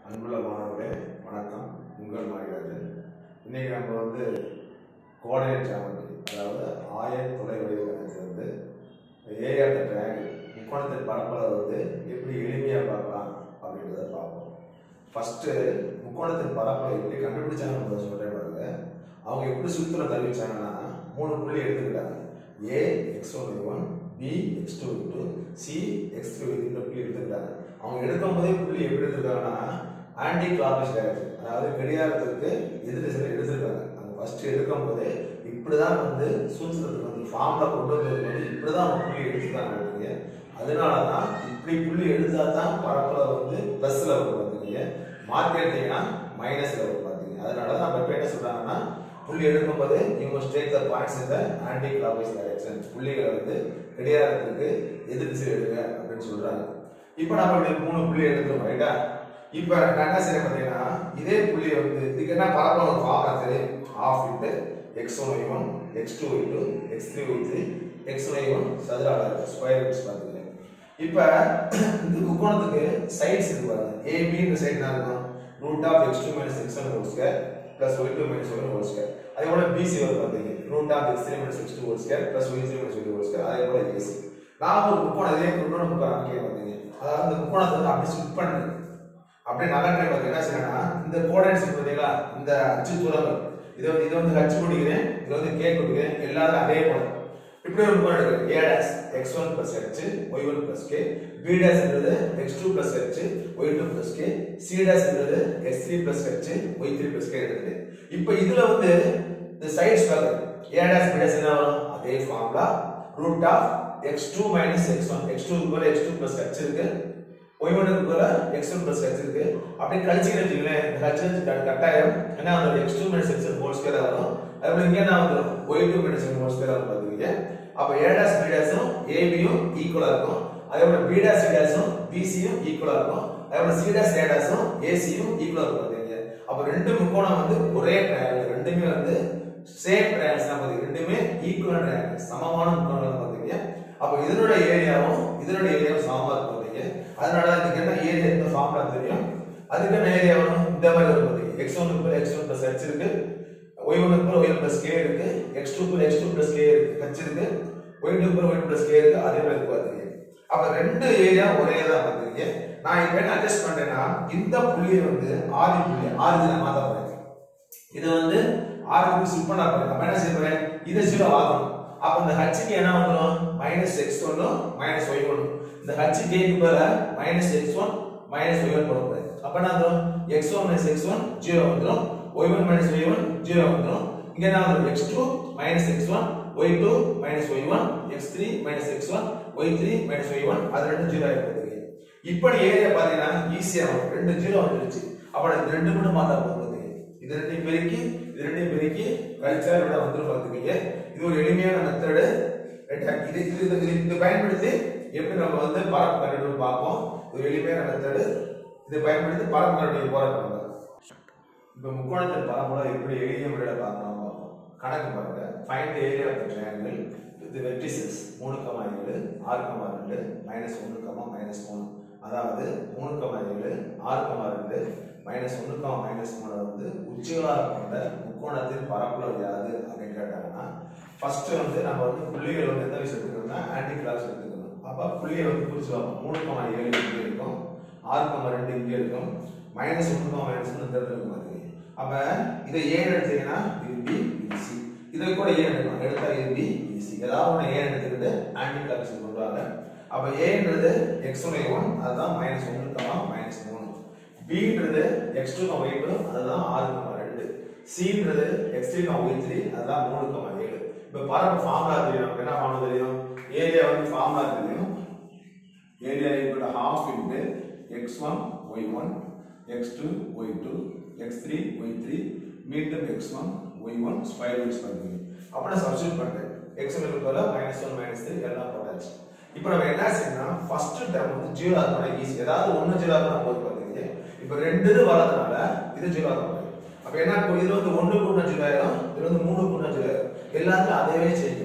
அன்புள்ள மாணவர்களே வணக்கம் உங்கள் மாரிராஜன் இன்னைக்கு நம்ம வந்து கோஆர்டினேட் ஜாமெட்ரி அதாவது ஆய துணை வடிவ கணக்கு வந்து ஏரியா ஆஃப் த ட்ரையாங்கிள் முக்கோணத்தின் பரப்பளவு வந்து எப்படி எளிமையாக பார்க்கலாம் அப்படின்றத பார்ப்போம் ஃபர்ஸ்ட் முக்கோணத்தின் பரப்பளவு எப்படி கண்டுபிடிச்சாங்க முதல்ல சொல்றேன் பாருங்க அவங்க எப்படி சூத்திரம் தெரிவிச்சாங்கன்னா மூணு புள்ளி எடுத்துக்கிட்டாங்க A X one one B X two two C X three இந்த புள்ளி எடுத்துக்கிட்டாங்க அவங்க எடுக்கும் போதே புள்ளி எப்படி எடுத்திருக்காங்கன்னா ஆன்டி கிளாக்வைஸ் டைரக்ஷன் அதாவது கடிகாரத்துக்கு எதிர் திசையில் எடுத்திருக்காங்க அவங்க ஃபர்ஸ்ட் எடுக்கும் போதே இப்படிதான் வந்து சூத்திரத்துக்கு வந்து ஃபார்ம்ல கொண்டு வந்தது வந்து இப்படிதான் அவங்க புள்ளி எடுத்துருக்காங்க பார்த்துக்கங்க. அதனால தான் இப்படி புள்ளி எடுத்தா தான் பரப்பளவு வந்து பிளஸ்ல வரும் பார்த்துக்கீங்க மாற்றி எடுத்தீங்கன்னா மைனஸ்ல வரும் பார்த்தீங்க அதனால தான் நம்ம இப்ப என்ன சொல்றாங்கன்னா புள்ளி எடுக்கும்போது you must take the points இந்த ஆன்டி கிளாக்வைஸ் டைரக்ஷன் புள்ளிகளை வந்து கடிகாரத்துக்கு எதிர் திசையில் எடுங்க அப்படின்னு சொல்றாங்க இப்போ நம்ம இப்படி மூணு புள்ளி எடுத்துருவோம் ரைட்டா இப்போ நான் என்ன செய்ய பார்த்தீங்கன்னா இதே புள்ளி வந்து இதுக்கு என்ன பரப்பளவு ஒரு ஃபார்முலா தெரியும் half into X one Y one X two Y two X three Y three X Y one சதுர அளவு ஸ்கொயர் ரூட்ஸ் பார்த்துக்கங்க இப்போ இந்த முக்கோணத்துக்கு சைட்ஸ் இருக்கு பாருங்க ஏபின்ற சைடு என்ன இருக்கும் root of X two minus X one whole square plus Y two minus Y whole square அதே போல பிசி வரும் பார்த்தீங்க root of X three minus X two whole square plus Y three minus Y whole square அதே போல AC நான் ஒரு முக்கோணம் இதே இன்னொரு முக்கோணம் அமைக்க பார்த்தீங்க அதாவது இந்த முக்கோணத்தை வந்து அப்படியே ஸ்பிட் பண்ணுங்க அப்படியே நகர்றேன் பாருங்க என்ன செய்யணும்னா இந்த கோஆர்டினேட்ஸ் பார்த்தீங்களா இந்த அச்சு தூரங்கள் இதை வந்து இதை வந்து ஹச் கொடுக்கிறேன் இதை வந்து கே கொடுக்கிறேன் எல்லாரும் அதே போல இப்படி ஒரு முக்கோணம் இருக்கு A dash X one plus H Y one plus K B டேஸ்ன்றது X two plus H Y two plus K C டேஸ்ன்றது X three plus H Y three plus K இருக்குது இப்போ இதுல வந்து இந்த சைட்ஸ் பாருங்க ஏ டேஸ் பி டேஸ் என்ன வரும் அதே formula root of X two minus X one X two போல எக்ஸ் டூ பிளஸ் ஹெச் இருக்கு ஒய் ஒனுக்கு போல எக்ஸ் ஒன் பிளஸ் ஹெச் இருக்கு அப்படி கழிச்சுன்னு வச்சுங்களேன் இந்த ஹெச் கட்டாயம் என்ன வந்து X two minus X whole square வரும் அதுபோல இங்க என்ன வந்துடும் Y two minus whole square வரும் பாத்துக்கீங்க அப்ப ஏ டாஸ் பி டாஸும் ஏபியும் ஈக்குவலா இருக்கும் அதே போல பி டாஸ் சி டாஸும் பிசியும் ஈக்குவலா இருக்கும் அதே போல சி டாஸ் ஏ டாஸும் ஏசியும் ஈக்குவலா இருக்கும் பாத்தீங்க அப்ப ரெண்டு முக்கோணம் வந்து ஒரே ட்ரையாங்கிள் ரெண்டுமே வந்து சேம் ட்ரையாங்கிள்ஸ் தான் பாத்தீங்க ரெண்டுமே ஈக்குவல் ட்ரையாங்கிள் சமமான முக்கோணம் பாத்தீங்க அப்ப இதனோட ஏரியாவும் இதனோட ஏரியாவும் சமமா இருக்கும் பாத்தீங்க அதனால இதுக்கு என்ன ஏரியா இந்த ஃபார்முலா தெரியும் அதுக்கு என்ன ஏரியா வரும் இந்த மாதிரி வரும் பாத்தீங்க X one X one plus H இருக்கு Y one Y one plus K இருக்கு X two X two plus K இருக்கு ஹெச் இருக்கு Y two Y plus K இருக்கு அதே மாதிரி இருக்கு பாத்தீங்க அப்ப ரெண்டு ஏரியா ஒரே தான் பாத்தீங்க நான் இப்ப என்ன அட்ஜஸ்ட் பண்றேன்னா இந்த புள்ளியை வந்து ஆதி புள்ளி ஆரிஜினா மாத்த போறேன் இது வந்து ஆறுக்கு ஷிஃப்ட் பண்ண போறேன் அப்ப என்ன செய்ய போறேன் இதை ஜீரோ ஆகணும் அப்ப இந்த ஹச்சுக்கு என்ன வந்துடும் மைனஸ் எக்ஸ் ஒன்னும் மைனஸ் ஒய் ஒன்னும் இந்த ஹச் கேக்கு பேர minus X one minus Y one போட போறேன் அப்ப என்ன வந்துடும் X one minus X one zero வந்துடும் Y one minus Y one zero வந்துடும் இங்க என்ன வந்துடும் X two minus X one Y two minus Y one X three minus X one Y three minus Y one அது ரெண்டு zero ஆயிருக்கு இப்படி area பாத்தீங்கன்னா ஈஸியா வரும் ரெண்டு ஜீரோ வந்துருச்சு அப்ப இது ரெண்டு மட்டும் மாத்தா போகுது இது ரெண்டையும் பெருக்கி இது ரெண்டையும் பெருக்கி கழிச்சா இதோட வந்துரும் பார்த்துக்கீங்க இது ஒரு எளிமையான மெத்தடு இது இது இது இது- இது பயன்படுத்தி எப்படி நம்ம வந்து பரப்பு கண்டுபிடிச்சு பார்ப்போம் ஒரு எளிமையான மெத்தடு இதை பயன்படுத்தி பரப்பு கண்டுபிடிக்க போறோம் நம்ம இப்போ முக்கோணத்தின் பரப்பளவு எப்படி எளிய முறையில் பார்க்கலாம் பார்ப்போம் கணக்கு பாருங்க find area of the triangle with vertices மூணு கமா ஏழு ஆறு கமா ரெண்டு மைனஸ் ஒன்று கமா மைனஸ் மூணு அதாவது மூணு கமா ஏழு ஆறு கமா ரெண்டு மைனஸ் ஒன்று கமா மைனஸ் மூணு வந்து உச்சிகளாக கொண்ட முக்கோணத்தின் பரப்பளவு யாது அப்படின்னு கேட்டாங்கன்னா ஃபர்ஸ்ட் வந்து நம்ம வந்து புள்ளிகள் வந்து எந்த விஷயம் எடுத்துக்கணும்னா ஆன்டி கிளாஸ் எடுத்துக்கணும் அப்போ புள்ளியை வந்து குறிச்சு பார்ப்போம் மூணு கமா ஏழு இங்கே இருக்கும் ஆறு கமா ரெண்டு இங்கே இருக்கும் மைனஸ் ஒன்று கமா மைனஸ் ஒன்று இந்த இடத்துல இருக்கும் பாத்தீங்க. அப்ப இதை ஏன் எடுத்தீங்கன்னா இது பி இது சி இதை கூட ஏன் எடுக்கணும் எடுத்தா இது பி இது சி ஏதாவது ஒன்று ஏன் எடுத்துக்கிட்டு ஆன்டி கிளாஸ் கொண்டு வாங்க அப்ப ஏன்றது எக்ஸ் ஒன் ஒன் அதுதான் மைனஸ் ஒன்று கமா மைனஸ் மூணு பின்றது X two comma Y two அதுதான் ஆறு கமா ரெண்டு சின்றது X three comma Y three அதுதான் மூணு கமா ஏழு இப்போ பாருங்க ஃபார்முலா தெரியும் நமக்கு என்ன ஃபார்முலா தெரியும் ஏரியா வந்து ஃபார்முலா தெரியும் area equal to half into X one Y one X two Y two X three Y three மீண்டும் X one Y one square roots பண்ணுங்க அப்போ நான் சப்ஸ்டியூட் பண்ணுறேன் எக்ஸ் ஒன் பதிலா மைனஸ் ஒன் மைனஸ் த்ரீ எல்லாம் போட்டாச்சு இப்போ நம்ம என்ன செய்யணும் ஃபர்ஸ்ட் டேர்ம் வந்து ஜீரோ ஆகணும் ஈஸி ஏதாவது ஒன்று ஜீரோ ஆகணும் போது பார்த்தீங்க இப்போ ரெண்டு இது வரதுனால இது ஜீரோ ஆகும் அப்போ என்ன இப்போ இதுல வந்து ஒன்று கூட்டினா ஜீரோ ஆயிரும் இதுல வந்து மூணு கூட்டினா ஜீரோ ஆயிரும் எல்லாத்துக்கும் அதே செய்யும்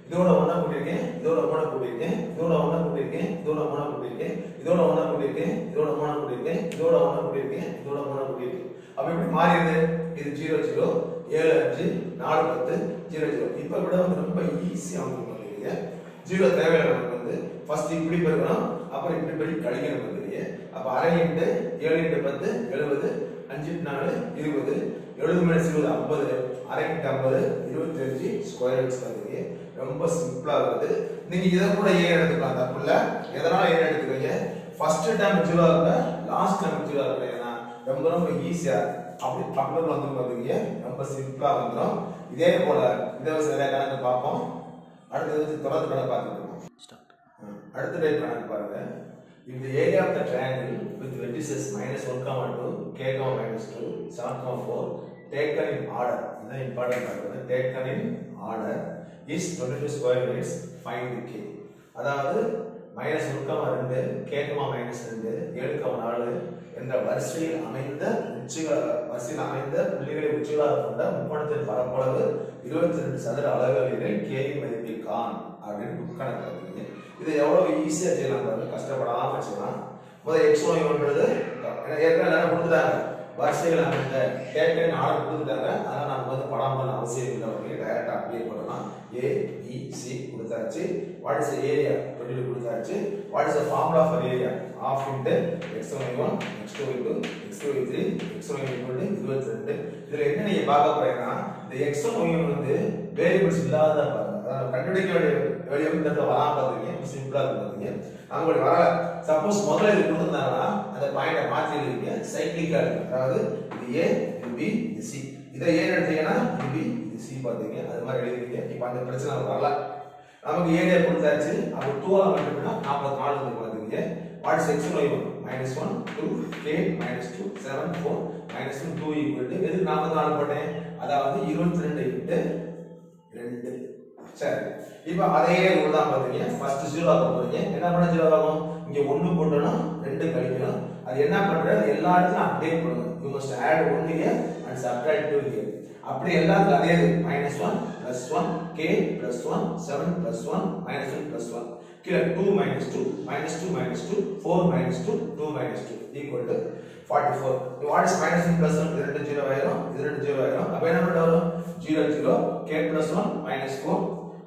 இதோட ஒண்ணா கூட்டியிருக்கேன் இதோட மூணா கூட்டியிருக்கேன் இதோட ஒண்ணா கூட்டியிருக்கேன் இதோட மூணா கூட்டியிருக்கேன் இதோட ஒண்ணா கூட்டியிருக்கேன் இதோட மூணா கூட்டியிருக்கேன் இதோட ஒண்ணா கூட்டியிருக்கேன் இதோட மூணா கூட்டியிருக்கேன் அப்ப எப்படி மாறிடுது இது ஜீரோ ஜீரோ ஏழு அஞ்சு நாலு பத்து ஜீரோ ஜீரோ இப்ப விட வந்து ரொம்ப ஈஸியா வந்து பண்ணுறீங்க ஜீரோ தேவையில்லை நமக்கு வந்து ஃபர்ஸ்ட் இப்படி பெருக்கணும் அப்புறம் இப்படி படி கழிக்கணும் வந்துருக்கீங்க அப்ப அரை இன்ட்டு ஏழு இன்ட்டு பத்து எழுபது அஞ்சு இன்ட்டு நாலு இருபது எழுபது மைனஸ் இருபது ஐம்பது அரை இன்ட்டு ஐம்பது இருபத்தி அஞ்சு ஸ்கொயர் எக்ஸ் வந்துருக்கீங்க ரொம்ப சிம்பிளா வருது நீங்க இதை கூட ஏன் எடுத்துக்கலாம் தப்பு இல்ல எதனால ஏன் எடுத்துக்கீங்க ஃபர்ஸ்ட் டைம் ஜீரோ இருக்க லாஸ்ட் டைம் ஜீரோ இருக்க ஏன்னா ரொம்ப ரொம்ப ஈஸியா அப்படி பக்கத்துல வந்து பாத்தீங்க ரொம்ப சிம்பிளா வந்துடும் இதே போல இதை வச்சு நிறைய கணக்கு பார்ப்போம் அடுத்தது வந்து தொடர்ந்து கணக்கு பார்த்துட்டு இருக்கோம் ம். அடுத்த டைப் கணக்கு பாருங்க if the area of the triangle with vertices minus 1 comma 2 k comma minus 2 7 comma 4 taken in order இதுதான் important பார்க்கிறது taken in order is 22 square units find k அதாவது மைனஸ் ஒன் கமா ரெண்டு கே கமா மைனஸ் ரெண்டு ஏழு comma நாலு என்ற வரிசையில் அமைந்த உச்சிகள வரிசையில் அமைந்த புள்ளிகளை உச்சிகளாக கொண்ட முக்கோணத்தின் பரப்பளவு இருபத்தி ரெண்டு சதுர அலகுகளில் கே மதிப்பை கான் அப்படின்னு புக் கணக்கு இருக்குங்க இதை எவ்வளவு ஈஸியா செய்யலாம் பாருங்க கஷ்டப்படாம செய்யலாம் முதல் எக்ஸ் ஒய் ஒன்றது ஏற்கனவே எல்லாரும் கொடுத்துட்டாங்க வரிசைகள் அமைந்த கேட்கன்னு ஆர்டர் கொடுத்துட்டாங்க அதனால நமக்கு வந்து படம் பண்ண அவசியம் இல்லை அப்படின்னு டைரக்டா அப்படியே போடலாம் ஏ பி சி கொடுத்தாச்சு வாட் இஸ் ஏரியா டுவெண்ட்டி கொடுத்தாச்சு what is formula for area of into X one one X two into X two three X one equal இருபத்தி ரெண்டு இதுல என்ன நீங்க பார்க்க போறீங்கன்னா இந்த எக்ஸ் ஒன் ஒன் வந்து வேரியபிள்ஸ் இல்லாத பாருங்க அதாவது கண்டுபிடிக்க வேண்டிய வேண்டிய இந்த இடத்துல வராம பாத்தீங்க சிம்பிளா இருக்கு பாத்தீங்க அவங்களுடைய வர சப்போஸ் முதல்ல இது கொடுத்திருந்தாங்கன்னா அந்த பாயிண்ட மாத்தி எழுதிங்க சைக்கிளிக்கா இருக்கு அதாவது இது ஏ இது பி இது சி இதை ஏன் எடுத்தீங்கன்னா இது பி இது சி பாத்தீங்க அது மாதிரி எழுதிருக்கீங்க இப்போ அந்த பிரச்சனை வரல நமக்கு ஏரியா கொடுத்தாச்சு அப்போ டூவால் மட்டும்னா நாற்பத்தி நாலு வந்து பாத்தீங்க what is X Y one minus one two K minus two seven four minus one two equal to எதுக்கு நாற்பத்தி நாலு போட்டேன் அதாவது இருபத்தி ரெண்டு இன்ட்டு ரெண்டு சரி இப்போ அதே ரூல் தான் பாத்தீங்க ஃபர்ஸ்ட் ஜீரோ ஆக போறீங்க என்ன பண்ண ஜீரோ ஆகும் இங்க ஒண்ணு போட்டோம்னா ரெண்டு கழிக்கணும் அது என்ன பண்றது எல்லா இடத்துலயும் அப்டேட் பண்ணுங்க you must add one here and subtract two here அப்படி எல்லாத்துக்கும் அதே minus one plus one K plus one seven plus one minus one plus one கீழே two minus two minus two minus two four minus two two minus two equal to forty four what is minus one plus one இது ரெண்டு zero ஆயிரும் இது ரெண்டு zero ஆயிரும் அப்போ என்ன பண்ண வரும் zero zero K plus one minus four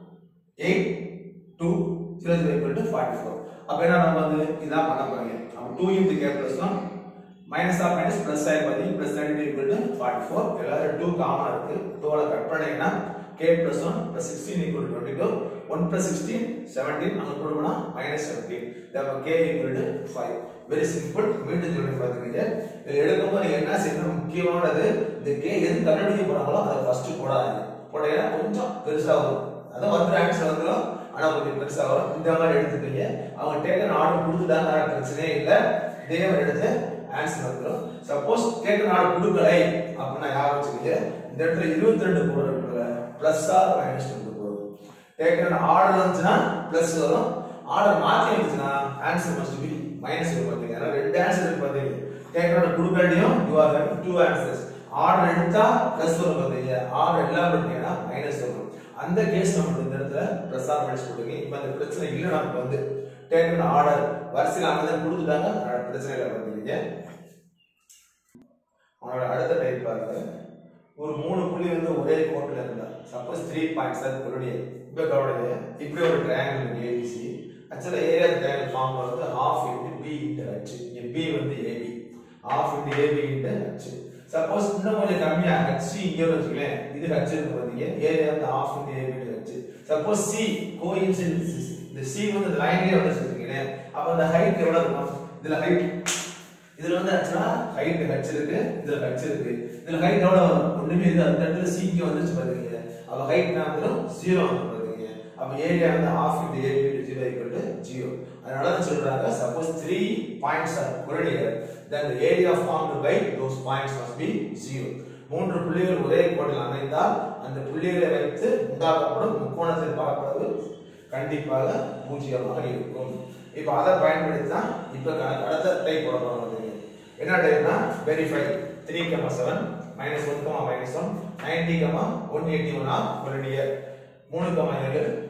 eight two zero zero equal to forty four அப்போ என்ன நம்ம வந்து இதான் பண்ண போறீங்க அப்போ two into K plus one minus of minus plus ஆகி பார்த்தீங்க plus thirty equal to forty four எல்லாரும் டூ காமனா இருக்கு டூவில் கட் பண்ணீங்கன்னா K plus one plus sixteen equal twenty two one plus sixteen seventeen அங்கே போடுவோம்னா மைனஸ் செவன்டீன் அப்போ K equal to five very simple மீண்டும் சொல்லி பார்த்துக்கீங்க இதில் எடுக்கும்போது நீங்க என்ன செய்யணும் முக்கியமானது இந்த கே எது கண்டுபிடிக்க போறாங்களோ அதை ஃபர்ஸ்ட் போடாதீங்க போட்டீங்கன்னா கொஞ்சம் பெருசா வரும் அதான் வந்து ஆன்சர் வந்துடும் ஆனா கொஞ்சம் பெருசா வரும் இந்த மாதிரி எடுத்துக்கீங்க அவங்க டேக்கன் ஆர்டர் கொடுத்துட்டாங்க பிரச்சனையே இல்லை இதே மாதிரி எடுத்து ஆன்சர் வந்துடும் சப்போஸ் டேக்கன் ஆர்டர் கொடுக்கலை அப்படின்னா யார் வச்சுக்கீங்க இந்த இடத்துல இருபத்தி ரெண்டு போடுறதுக்குள்ள பிளஸ் ஆர் மைனஸ் ரெண்டு போடும் டேக்கன் ஆர்டர் இருந்துச்சுன்னா பிளஸ் வரும் ஆர்டர் மாத்தி இருந்துச்சுன்னா ஆன்சர் மஸ்ட் பி மைனஸ் இருக்கு பாத்தீங்க அதனால ரெண்டு ஆன்சர் இருக்கு பாத்தீங்க டேக்கன் கொடுக்காட்டியும் you are having two answers order எடுத்தா பிளஸ் வரும் பாத்தீங்க ஆர்டர் எல்லாம் பண்ணீங்கன்னா மைனஸ் வரும் அந்த கேஸ் நம்ம இந்த இடத்துல பிளஸ் ஆர் மைனஸ் போட்டுங்க இப்போ அந்த பிரச்சனை இல்லை நமக்கு வந்து டேக்கன் ஆர்டர் வரிசையில் அமைதி கொடுத்துட்டாங்க அதனால பிரச்சனை இல்லை பார்த்தீங்க அவனோட அடுத்த டைப் பாருங்க ஒரு மூணு புள்ளி வந்து ஒரே கோட்டில் இருந்தா சப்போஸ் த்ரீ பாயிண்ட்ஸ் அது உங்களுடைய இப்போ கவனிங்க இப்படி ஒரு ட்ரையாங்கிள் ஏபிசி ஆக்சுவலாக ஏரியா ட்ரையாங்கிள் ஃபார்ம் வந்து half into B into H இங்கே பி வந்து AB half into AB into H suppose இன்னும் கொஞ்சம் கம்மியா ஹச் இங்கே வச்சுக்கலேன் இது ஹச் இருக்கு பார்த்தீங்க ஏரியா வந்து half into AB into H suppose C coincidence இந்த சி வந்து லைன்லேயே வந்து வச்சுருக்கீங்களேன் அப்போ அந்த ஹைட் எவ்வளோ இருக்கும் இதில் ஹைட் இதுல வந்து ஆக்சுவலா ஹைட் ஹச் இருக்கு இதுல ஹச் இருக்கு இதுல ஹைட் எவ்வளவு வரும் ஒண்ணுமே இது அந்த இடத்துல சிக்கு வந்துச்சு பாத்தீங்க அப்ப ஹைட் நான் ஜீரோ வந்து பாத்தீங்க அப்ப ஏரியா வந்து half into AB into zero equal to zero அதனால தான் சொல்றாங்க suppose three points are collinear then the area formed by those points must be zero மூன்று புள்ளிகள் ஒரே கோட்டில் அமைந்தால் அந்த புள்ளிகளை வைத்து உண்டாக்கப்படும் முக்கோணத்தின் பரப்பளவு கண்டிப்பாக பூஜ்ஜியமாக இருக்கும் இப்போ அதை பயன்படுத்தி தான் இப்போ கணக்கு அடுத்த டைப் போட போறோம் என்ன டைப்னா verify three comma seven minus one comma minus one ninety comma one eighty one of ஒரு நியர் மூணு கமா ஏழு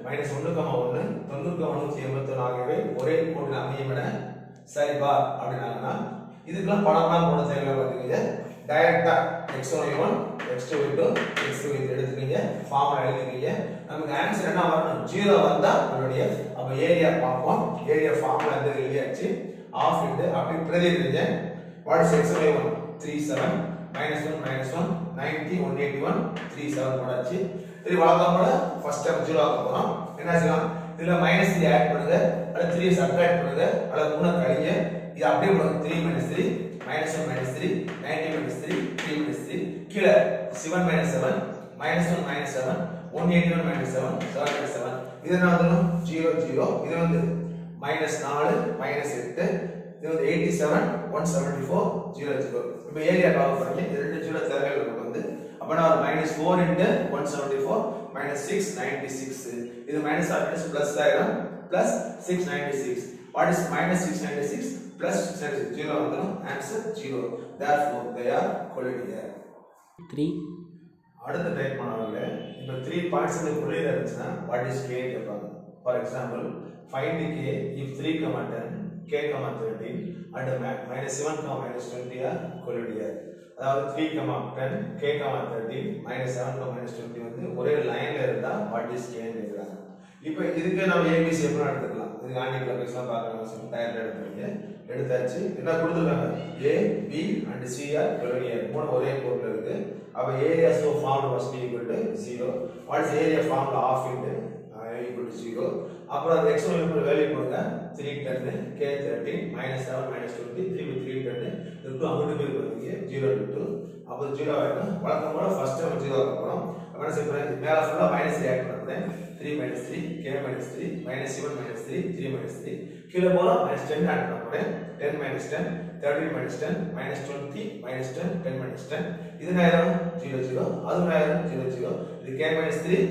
மைனஸ் ஒன்று கமா ஒன்று தொண்ணூறு கமா நூற்றி எண்பத்தொன்று ஆகியவை ஒரே கோட்டில் அமையும் என சரிபா அப்படின்னாங்கன்னா இதுக்கெல்லாம் படம்லாம் போட தேவையில்லை பார்த்துக்கீங்க டைரக்டா X one one X two into X two இது எடுத்துக்கீங்க ஃபார்முலா எழுதிக்கீங்க நமக்கு ஆன்சர் என்ன வரணும் ஜீரோ வந்தா நம்மளுடைய அப்போ ஏரியா பார்ப்போம் ஏரியா ஃபார்முலா வந்து எழுதியாச்சு ஆஃப் இன்ட்டு அப்படி பிரதிடுங்க what is X one one three seven minus one minus one ninety one eighty one three seven போடாச்சு சரி வழக்கம் போல ஃபர்ஸ்ட் டைம் ஜீரோ ஆக போகிறோம் என்ன செய்யலாம் இதுல மைனஸ் த்ரீ ஆட் பண்ணுங்க அல்லது த்ரீ சப்ட்ராக்ட் பண்ணுங்க அல்லது மூணு கழிங்க இது அப்படியே போடுங்க three minus three minus one minus three ninety minus three three minus three கீழே seven minus seven minus one minus seven one eighty one minus seven seven minus seven இது என்ன வந்துடும் ஜீரோ ஜீரோ இது வந்து மைனஸ் நாலு minus எட்டு இது வந்து eighty seven one seventy four zero zero இப்போ ஏரியா பார்க்க போறீங்க இது ரெண்டு ஜீரோ தேவைகள் நமக்கு வந்து அப்போ நான் minus four into one seventy four minus six ninety six இது மைனஸ் ஆர் மைனஸ் பிளஸ் ஆயிரும் plus six ninety six what is minus six ninety six plus six ninety six zero வந்துடும் answer zero there four they are collinear three அடுத்த type பண்ணவங்கள இப்போ three points இந்த புள்ளியில் இருந்துச்சுன்னா what is K கேட்பாங்க for example find K if three comma ten K comma thirty and minus seven comma minus twenty are collinear அதாவது three comma ten K comma thirty minus seven comma minus twenty வந்து ஒரே லைன்ல இருந்தா what is கேன்னு கேட்குறாங்க இப்போ இதுக்கு நம்ம ABC எப்படி எடுத்துக்கலாம் இதுக்கு ஆண்டி கிளப்பெக்ஸ்லாம் பார்க்கலாம் டயர்ல எடுத்துருங்க எடுத்தாச்சு என்ன கொடுத்துருக்காங்க A B and C are collinear மூணு ஒரே கோட்ல இருக்கு அப்ப area so form must be equal to 0 what is area ஃபார்ம்ல ஆஃப் இன்டு ஈக்குவல் டு 0 அப்புறம் அந்த x1 ஈக்குவல் வேல்யூ போடுங்க 310 k 30 minus 7 minus 20 3 with 310 இது 2 அங்கிட்டு போய் பண்ணுங்க 0 to 2 அப்போ 0 ஆயிடும் வழக்கம் போல ஃபர்ஸ்ட் டைம் 0 ஆக போறோம் அப்ப என்ன செய்ய போறேன் மேல ஃபுல்லா மைனஸ் ஆட் பண்ண போறேன் 3 minus 3 k minus 3 minus 7 minus 3 3 minus 3 கீழ போனா minus 10 ஆட் பண்ண போறேன் 10 minus 10 30 minus 10 minus 20 minus 10 10 minus 10 இது நேரம் 0 0 அது நேரம் 0 0 இது k minus 3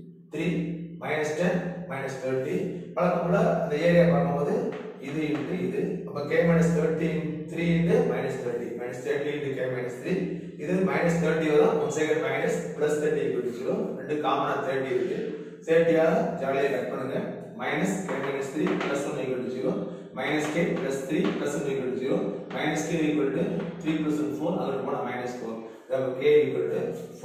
3 minus 10 minus 30 வழக்கம் போல அந்த ஏரியா பார்க்கும்போது இது இன்டு இது அப்ப k minus 30 3 into minus 30 minus 30 into k minus 3 இது minus 30 வரும் one second minus plus 30 equal to 0 ரெண்டு காமனா 30 இருக்கு 30 ஆல ஜாலியா கட் பண்ணுங்க minus k minus 3 plus 1 equal to 0 minus k plus 3 plus 1 equal to 0 minus k equal to 3 plus 1 4 அங்க போனா minus 4 அப்ப k equal to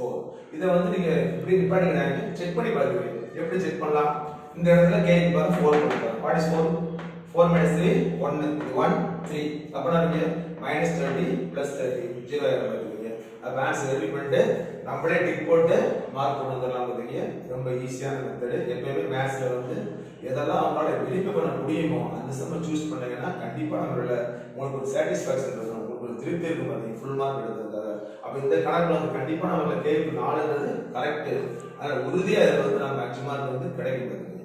4 இத வந்து நீங்க இப்படி நிப்பாட்டிக்கிறாங்க செக் பண்ணி பாருங்க எப்படி செக் பண்ணலாம் இந்த இடத்துல k க்கு பதிலா 4 கொடுக்கலாம் வாட் இஸ் 4 4 minus 3 1 1 3 அப்பனா நீங்க minus 30 plus 30 0 ஆயிரம் பாத்துக்கீங்க அப்ப ஆன்சர் ரெடி பண்ணிட்டு நம்மளே டிக் போட்டு மார்க் கொண்டு வந்துடலாம் பாத்தீங்க ரொம்ப ஈஸியான மெத்தடு எப்பயுமே மேத்ஸ்ல வந்து எதெல்லாம் அவங்களால வெரிஃபை பண்ண முடியுமோ அந்த செம்ம சூஸ் பண்ணீங்கன்னா கண்டிப்பா நம்மளோட உங்களுக்கு ஒரு சாட்டிஸ்ஃபேக்ஷன் இருக்கும் உங்களுக்கு ஒரு திருப்தி இருக்கும் பாத்தீங்க ஃபுல் மார்க் எடுத்ததுக்காக அப்ப இந்த கணக்குல வந்து கண்டிப்பா நம்மள கேள்வி நாலுன்றது கரெக்ட் அதனால உறுதியா இதுல வந்து நம்ம அஞ்சு மார்க் வந்து கிடைக்கும் பாத்தீங்க